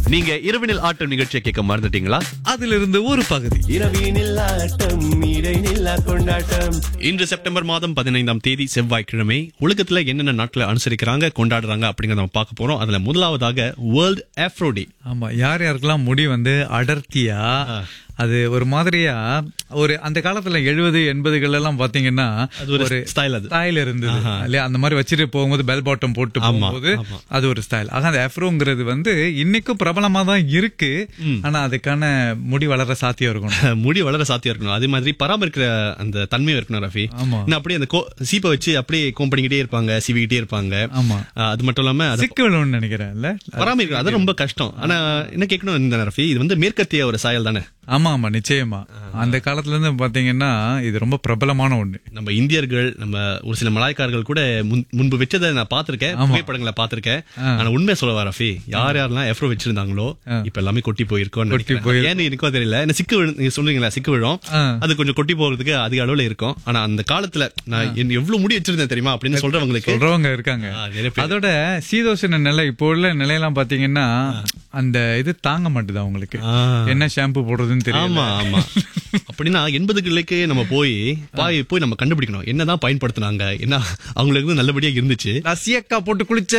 நீங்க இரவினில் ஆட்டம் நிகழ்ச்சியை கேட்க மறந்துட்டீங்களா அதிலிருந்து ஒரு பகுதி இரவினில் ஆட்டம் இடைநில்லா கொண்டாட்டம் இன்று செப்டம்பர் மாதம் பதினைந்தாம் தேதி செவ்வாய்க்கிழமை உலகத்துல என்னென்ன நாட்களை அனுசரிக்கிறாங்க கொண்டாடுறாங்க அப்படிங்கறத நம்ம பார்க்க போறோம் அதுல முதலாவதாக வேர்ல்ட் ஆஃப்ரோ டே ஆமா யார் யாருக்கெல்லாம் முடி வந்து அடர்த்தியா அது ஒரு மாதிரியா ஒரு அந்த காலத்துல எழுபது எண்பதுகள் எல்லாம் பாத்தீங்கன்னா அது ஒரு style அது. ஸ்டைல் இருந்தது இல்லையா அந்த மாதிரி வச்சுட்டு போகும்போது பெல் பாட்டம் போட்டு ஆமா, போகும்போது ஆமா. அது ஒரு ஸ்டைல் ஆக அந்த ஆஃப்ரோங்கிறது வந்து இன்னைக்கும் பிரபலமா தான் இருக்கு ஆனா அதுக்கான முடி வளர சாத்தியம் இருக்கணும் முடி வளர சாத்தியம் இருக்கணும் அதே மாதிரி பராமரிக்கிற அந்த தன்மையும் இருக்கணும் ரஃபி ஆமா. இன்னும் அப்படியே அந்த கோ- சீப்பை வச்சு அப்படியே கோம் பண்ணிக்கிட்டே இருப்பாங்க சீவிக்கிட்டே இருப்பாங்க ஆமா ஆஹ் அது மட்டும் இல்லாம அதை சிக்கு விழுன்னு நினைக்கிறேன் இல்ல பராமரிக்கிறது அது ரொம்ப கஷ்டம் ஆனா என்ன கேட்கணும் இந்த ரஃபி இது வந்து மேற்கத்திய ஒரு சாயல் தானே ஆமா ஆமா நிச்சயமா அந்த காலத்துல இருந்து பாத்தீங்கன்னா இது ரொம்ப பிரபலமான ஒண்ணு நம்ம இந்தியர்கள் நம்ம ஒரு சில மலாய்க்காரர்கள் கூட முன்- முன்பு வச்சதை நான் பார்த்திருக்கேன் புகைப்படங்களை பார்த்திருக்கேன் ஆனா உண்மை சொல்ல ரஃபி யார் யாரெல்லாம் எஃப்ரோ வச்சிருந்தாங்களோ இப்ப எல்லாமே கொட்டி போயிருக்கோம் கொட்டி போயிருக்கு. ஏன்னு எனக்கும் தெரியல என்ன சிக்கு விழு- நீங்க சொல்றீங்களா சிக்கு விழும் ஆ. அது கொஞ்சம் கொட்டி போறதுக்கு அதிக அளவுல இருக்கும் ஆனா அந்த காலத்துல நான் என் எவ்வளவு முடி வச்சிருந்தேன் தெரியுமா அப்படின்னு சொல்றவங்களுக்கு சொல்றவங்க இருக்காங்க ஆ, நிறைய பேர். அதோட சீதோஷண நிலை இப்போ உள்ள நிலையெல்லாம் பாத்தீங்கன்னா அந்த இது தாங்க மாட்டுது அவங்களுக்கு ஆ. என்ன ஷாம்பு போடுறதுன்னு தெரியல ஆமா ஆமா அப்படின்னா எண்பதுகளுக்கு நம்ம போய் பாய் போய் நம்ம கண்டுபிடிக்கணும் என்னதான் பயன்படுத்தினாங்க என்ன அவங்களுக்கு வந்து நல்லபடியா இருந்துச்சு நான் சியக்கா போட்டு குளிச்ச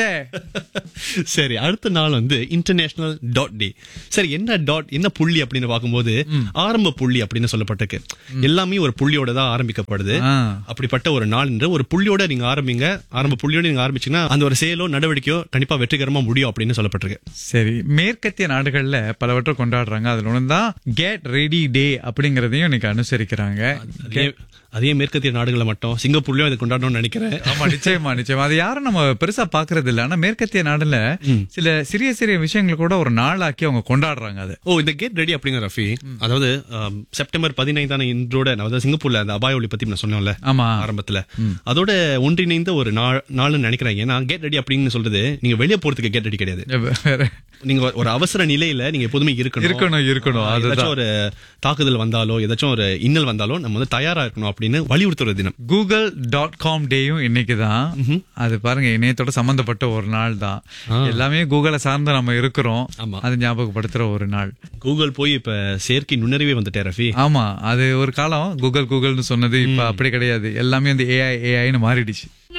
சரி அடுத்த நாள் வந்து இன்டர்நேஷனல் டாட் டே சரி என்ன டாட் என்ன புள்ளி அப்படின்னு பார்க்கும்போது ஆரம்ப புள்ளி அப்படின்னு சொல்லப்பட்டிருக்கு எல்லாமே ஒரு புள்ளியோட தான் ஆரம்பிக்கப்படுது ஆ. அப்படிப்பட்ட ஒரு நாள் என்று ஒரு புள்ளியோட நீங்க ஆரம்பிங்க ஆரம்ப புள்ளியோட நீங்க ஆரம்பிச்சீங்கன்னா அந்த ஒரு செயலோ நடவடிக்கையோ கண்டிப்பா வெற்றிகரமா முடியும் அப்படின்னு சொல்லப்பட்டிருக்கு சரி மேற்கத்திய நாடுகள்ல பலவற்றை கொண்டாடுறாங்க அதுல ஒன்று தான் கேட் ரெடி டே அப்படிங்கறதையும் இன்னைக்கு அனுசரிக்கிறாங்க அதே அதே மேற்கத்திய நாடுகளை மட்டும் சிங்கப்பூர்லயும் அதை கொண்டாடணும்னு நினைக்கிறேன் ஆமா நிச்சயமா நிச்சயமா அது யாரும் நம்ம பெருசா பாக்குறது இல்ல ஆனா மேற்கத்திய நாடுல சில சிறிய சிறிய விஷயங்கள் கூட ஒரு நாளாக்கி அவங்க கொண்டாடுறாங்க அது ஓ இந்த கேட் ரெடி அப்படிங்கிற ரஃபி அதாவது ஆம், செப்டம்பர் பதினைந்தான இன்றோட நான் அதாவது சிங்கப்பூர்ல அந்த அபாய ஒளி பத்தி நான் சொன்னேன்ல ஆமா ஆரம்பத்துல அதோட ஒன்றிணைந்த ஒரு நாள் நாள்னு நினைக்கிறேன் ஏன்னா கேட் ரெடி அப்படின்னு சொல்றது நீங்க வெளியே போறதுக்கு கேட் ரெடி கிடையாது வேற நீங்க ஒரு அவசர நிலையில நீங்க எப்போதுமே இருக்கணும் இருக்கணும் இருக்கணும் அதுதான் ஏதாச்சும் ஒரு தாக்குதல் வந்தாலோ ஏதாச்சும் ஒரு இன்னல் வந்தாலோ நம்ம வந்து தயாரா இருக்கணும் அப்படின்னு வலியுறுத்துற தினம் கூகுள் டாட் காம் டேயும் இன்னைக்கு தான் அது பாருங்க இணையத்தோட சம்பந்தப்பட்ட ஒரு நாள் தான் எல்லாமே கூகுளை சார்ந்து நம்ம இருக்கிறோம் ஆமா. அது ஞாபகப்படுத்துற ஒரு நாள் கூகுள் போய் இப்ப செயற்கை நுண்ணறிவே வந்துட்டே ரஃபி ஆமா அது ஒரு காலம் கூகுள் கூகுள்னு சொன்னது இப்ப அப்படி கிடையாது எல்லாமே வந்து ஏஐ ஏஐன்னு மாறிடுச்சு